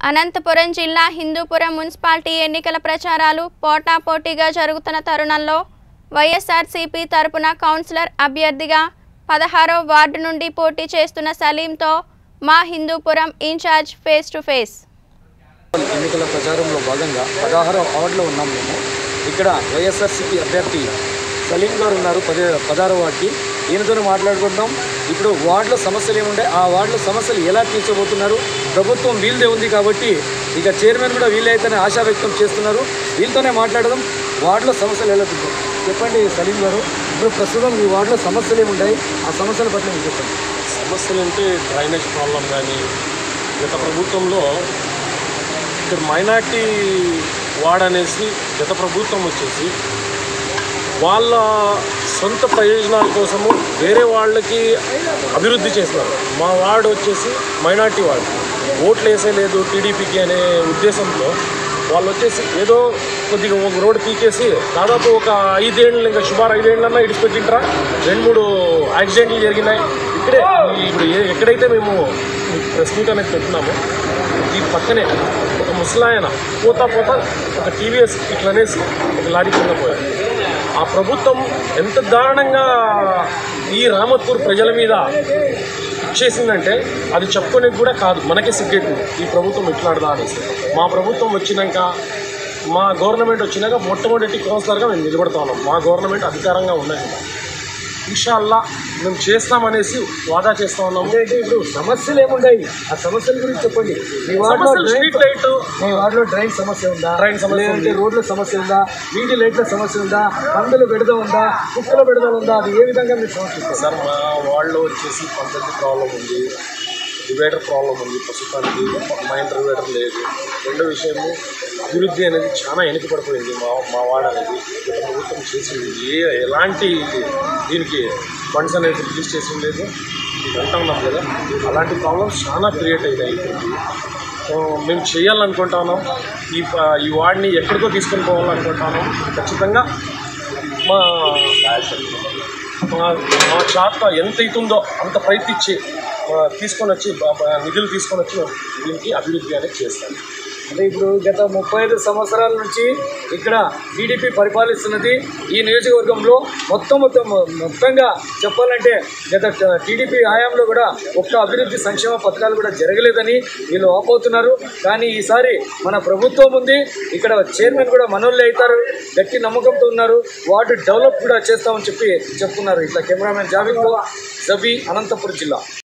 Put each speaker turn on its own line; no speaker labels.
అనంతపురం జిల్లా హిందూపురం మున్సిపాలిటీ ఎన్నికల ప్రచారాలు పోటాపోటీగా జరుగుతున్న తరుణంలో వైఎస్ఆర్సీపీ తరపున కౌన్సిలర్ అభ్యర్థిగా పదహారో వార్డు నుండి పోటీ చేస్తున్న సలీంతో మా Hindupuram incharge face to face
ఎన్నికల ప్రచారంలో భాగంగా పదహారో వార్డులో ఉన్నాం మేము ఇక్కడ వైఎస్ఆర్సీపీ అభ్యర్థి సలీం గారు ఉన్నారు పదే పదహారో వార్డుకి ఈయనతో మాట్లాడుకుంటాం ఇప్పుడు వార్డులో సమస్యలు ఏముండే ఆ వార్డులో సమస్యలు ఎలా తీర్చబోతున్నారు ప్రభుత్వం వీళ్ళదే ఉంది కాబట్టి ఇక చైర్మన్ కూడా వీళ్ళే అయితేనే ఆశా వ్యక్తం చేస్తున్నారు వీళ్ళతోనే మాట్లాడదాం వార్డులో సమస్యలు ఎలా తీర్చారు చెప్పండి సలీం గారు ఇప్పుడు ప్రస్తుతం ఈ వార్డులో సమస్యలు ఏముంటాయి ఆ సమస్యల పట్ల మీరు చెప్పండి
సమస్యలు అంటే డ్రైనేజ్ ప్రాబ్లం కానీ గత ప్రభుత్వంలో ఇక్కడ మైనార్టీ వార్డ్ అనేసి గత ప్రభుత్వం వచ్చేసి వాళ్ళ సొంత ప్రయోజనాల కోసము వేరే వాళ్ళకి అభివృద్ధి చేస్తున్నారు మా వార్డు వచ్చేసి మైనార్టీ వార్డు ఓట్లు వేసేలేదు టీడీపీకి అనే ఉద్దేశంతో వాళ్ళు వచ్చేసి ఏదో కొద్దిగా ఒక రోడ్డు పీకేసి దాదాపు ఒక ఐదేళ్ళు ఇంకా సుమారు ఐదేళ్ళన్నా ఇడిచిపెట్టింటారా రెండు మూడు యాక్సిడెంట్లు జరిగినాయి ఇక్కడే ఈ- ఇప్పుడు ఏ- ఎక్కడైతే మేము ప్రెస్ మీట్ అనేది పెట్టున్నామో దీని పక్కనే ఒక ముసలాయన పోతా పోతా ఒక టీవీఎస్ ఇట్లనేసి ఒక లారీ కింద పోయారు ఆ ప్రభుత్వం ఎంత దారుణంగా ఈ రామత్పూర్ ప్రజల మీద చేసిందంటే అది చెప్పుకోనికి కూడా కాదు మనకే సిగ్గెట్టు ఈ ప్రభుత్వం ఎట్లాడదా అనేసి మా ప్రభుత్వం వచ్చినాక మా గవర్నమెంట్ వచ్చినాక మొట్టమొదటి కౌన్సిలర్గా మేము నిలబడతా ఉన్నాం మా గవర్నమెంట్ అధికారంగా ఉన్నది ఇన్షాల్లా మేము చేస్తామనేసి వాదా చేస్తా ఉన్నాము
అంటే ఇప్పుడు సమస్యలు ఏముంటాయి ఆ సమస్యల గురించి చెప్పండి మీ వార్డులో
సమస్యలు
డ్రైన్
స్ట్రీట్ లైట్
మీ వార్డులో డ్రైన్ సమస్య ఉందా
డ్రైన్ సమస్య
లేదంటే
ఉంది.
రోడ్ల సమస్య ఉందా వీటి లైట్ల సమస్య ఉందా పందులు బెడద ఉందా కుక్కల బెడద ఉందా అది ఏ విధంగా మీరు సమస్య
సార్ మా వాళ్ళలో వచ్చేసి పంతొమ్మిది ప్రాబ్లం ఉంది డివైడర్ ప్రాబ్లం ఉంది ప్రస్తుతానికి మైండ్ డివైడర్ లేదు రెండో విషయము అభివృద్ధి అనేది చాలా వెనుకబడిపోయింది మా మా వాడ అనేది గత ప్రభుత్వం చేసింది ఏ ఎలాంటి దీనికి ఫండ్స్ అనేది రిలీజ్ చేసి లేదు ఇది అంటున్నాం కదా అలాంటి ప్రాబ్లమ్స్ చాలా క్రియేట్ అయినాయి ఇప్పటికి సో మేము చేయాలనుకుంటున్నాం ఈ ప- ఈ వార్డ్ని ఎక్కడికో తీసుకొని పోవాలనుకుంటున్నాం ఖచ్చితంగా మా మా మా చేత ఎంత అవుతుందో అంత ప్రయత్నించి ఆ, తీసుకొని వచ్చి బ- బ- నిధులు తీసుకొని వచ్చి దీనికి అభివృద్ధి అనేది చేస్తాను
అంటే ఇప్పుడు గత ముప్పై ఐదు సంవత్సరాల నుంచి ఇక్కడ టీడీపీ పరిపాలిస్తున్నది ఈ నియోజకవర్గంలో మొత్తం మొత్తం మొత్తంగా చెప్పాలంటే గత టీడీపీ హయాంలో కూడా ఒక్క అభివృద్ధి సంక్షేమ పథకాలు కూడా జరగలేదని వీళ్ళు ఆపోతున్నారు కానీ ఈసారి మన ప్రభుత్వం ఉంది ఇక్కడ చైర్మన్ కూడా మనోళ్ళే అవుతారు గట్టి నమ్మకంతో ఉన్నారు వార్డు డెవలప్ కూడా చేస్తామని చెప్పి చెప్తున్నారు ఇట్లా కెమెరామెన్ జావిద్తో జబీ అనంతపురం జిల్లా